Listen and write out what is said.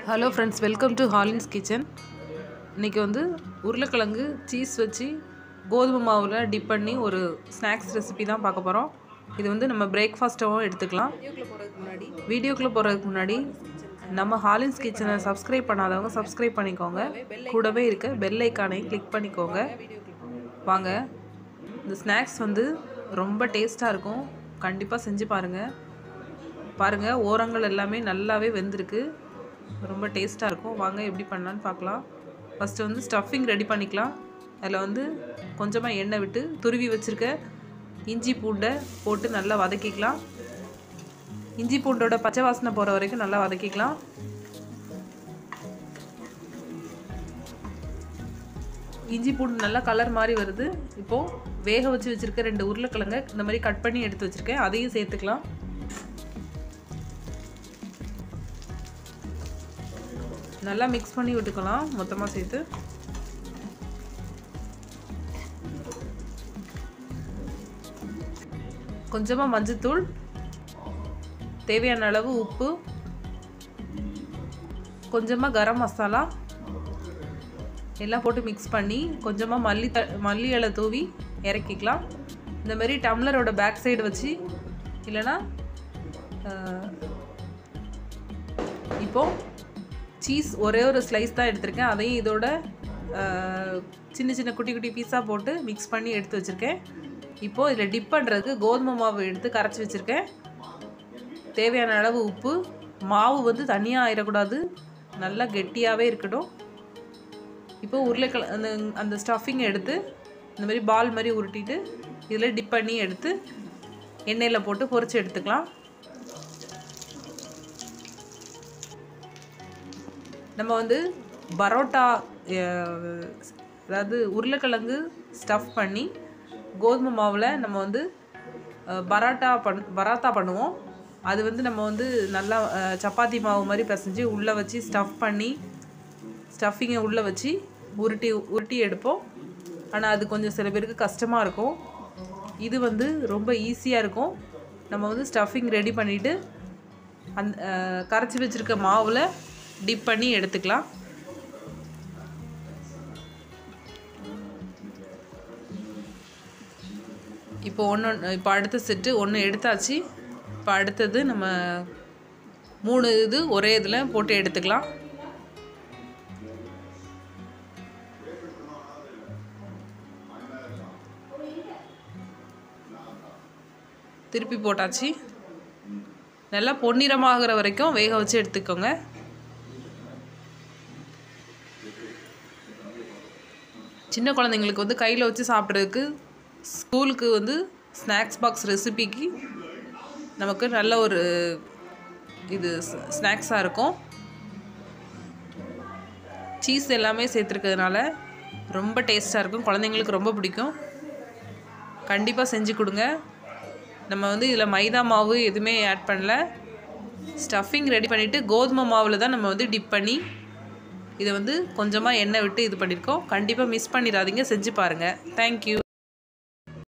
hello friends welcome to Hollins kitchen இன்றைக்கி வந்து உருளைக்கிழங்கு சீஸ் வச்சு கோதுமை மாவில் டிப் பண்ணி ஒரு ஸ்நாக்ஸ் ரெசிபி தான் பார்க்க போகிறோம் இது வந்து நம்ம பிரேக்ஃபாஸ்ட்டாகவும் எடுத்துக்கலாம் வீடியோக்குள்ளே போகிறதுக்கு முன்னாடி நம்ம ஹாலின்ஸ் கிச்சனை சப்ஸ்கிரைப் பண்ணாதவங்க சப்ஸ்கிரைப் பண்ணிக்கோங்க கூடவே இருக்க பெல் ஐக்கானையும் கிளிக் பண்ணிக்கோங்க வாங்க இந்த ஸ்நாக்ஸ் வந்து ரொம்ப டேஸ்ட்டாக இருக்கும் கண்டிப்பாக செஞ்சு பாருங்கள் பாருங்கள் ஓரங்கள் எல்லாமே நல்லாவே வெந்திருக்கு ரொம்ப டேஸ்ட்டாக இருக்கும் வாங்க எப்படி பண்ணலான்னு பார்க்கலாம் ஃபஸ்ட்டு வந்து ஸ்டஃபிங் ரெடி பண்ணிக்கலாம் அதில் வந்து கொஞ்சமாக எண்ணெய் விட்டு துருவி வச்சுருக்க இஞ்சி பூண்டை போட்டு நல்லா வதக்கிக்கலாம் இஞ்சி பூண்டோட பச்சை வாசனை போகிற வரைக்கும் நல்லா வதக்கிக்கலாம் இஞ்சி பூண்டு நல்லா கலர் மாதிரி வருது இப்போது வேக வச்சு வச்சுருக்க ரெண்டு உருளைக்கிழங்க இந்த மாதிரி கட் பண்ணி எடுத்து வச்சுருக்கேன் அதையும் சேர்த்துக்கலாம் நல்லா மிக்ஸ் பண்ணி விட்டுக்கலாம் மொத்தமாக சேர்த்து கொஞ்சமாக மஞ்சத்தூள் தேவையான அளவு உப்பு கொஞ்சமாக கரம் மசாலா எல்லாம் போட்டு மிக்ஸ் பண்ணி கொஞ்சமாக மல்லி த மல்லி இலை தூவி இறக்கிக்கலாம் இந்த மாதிரி டம்ளரோட பேக் சைடு வச்சு இல்லைன்னா இப்போது சீஸ் ஒரே ஒரு ஸ்லைஸ் தான் எடுத்திருக்கேன் அதையும் இதோட சின்ன சின்ன குட்டி குட்டி பீஸாக போட்டு மிக்ஸ் பண்ணி எடுத்து வச்சுருக்கேன் இப்போது இதில் டிப் பண்ணுறதுக்கு கோதுமை மாவு எடுத்து கரைச்சி வச்சுருக்கேன் தேவையான அளவு உப்பு மாவு வந்து தனியாக ஆயிடக்கூடாது நல்லா கெட்டியாகவே இருக்கட்டும் இப்போ உருளைக்கிழ அந்த அந்த ஸ்டஃபிங் எடுத்து இந்த மாதிரி பால் மாதிரி உருட்டிட்டு இதில் டிப் பண்ணி எடுத்து எண்ணெயில் போட்டு பொரிச்சு எடுத்துக்கலாம் நம்ம வந்து பரோட்டா அதாவது உருளைக்கிழங்கு ஸ்டஃப் பண்ணி கோதுமை மாவில் நம்ம வந்து பரோட்டா பண் பராத்தா பண்ணுவோம் அது வந்து நம்ம வந்து நல்லா சப்பாத்தி மாவு மாதிரி பிசைஞ்சு உள்ளே வச்சு ஸ்டஃப் பண்ணி ஸ்டஃபிங்கை உள்ளே வச்சு உருட்டி உருட்டி எடுப்போம் ஆனால் அது கொஞ்சம் சில பேருக்கு கஷ்டமாக இருக்கும் இது வந்து ரொம்ப ஈஸியாக இருக்கும் நம்ம வந்து ஸ்டஃபிங் ரெடி பண்ணிவிட்டு அந் கரைச்சி வச்சுருக்க மாவில் டிப் பண்ணி எடுத்துக்கலாம் இப்போ ஒன்று இப்போ அடுத்த செட்டு ஒன்று எடுத்தாச்சு இப்போ அடுத்தது நம்ம மூணு இது ஒரே இதில் போட்டு எடுத்துக்கலாம் திருப்பி போட்டாச்சு நல்லா பொன்னிறமாகிற வரைக்கும் வேக வச்சு எடுத்துக்கோங்க சின்ன குழந்தைங்களுக்கு வந்து கையில் வச்சு சாப்பிட்றதுக்கு ஸ்கூலுக்கு வந்து ஸ்நாக்ஸ் பாக்ஸ் ரெசிபிக்கு நமக்கு நல்ல ஒரு இது ஸ்நாக்ஸாக இருக்கும் சீஸ் எல்லாமே சேர்த்துருக்கிறதுனால ரொம்ப டேஸ்ட்டாக இருக்கும் குழந்தைங்களுக்கு ரொம்ப பிடிக்கும் கண்டிப்பாக செஞ்சு கொடுங்க நம்ம வந்து இதில் மைதா மாவு எதுவுமே ஆட் பண்ணல ஸ்டஃபிங் ரெடி பண்ணிவிட்டு கோதுமை மாவில் தான் நம்ம வந்து டிப் பண்ணி இதை வந்து கொஞ்சமாக எண்ணெய் விட்டு இது பண்ணியிருக்கோம் கண்டிப்பாக மிஸ் பண்ணிடாதீங்க செஞ்சு பாருங்கள் தேங்க்யூ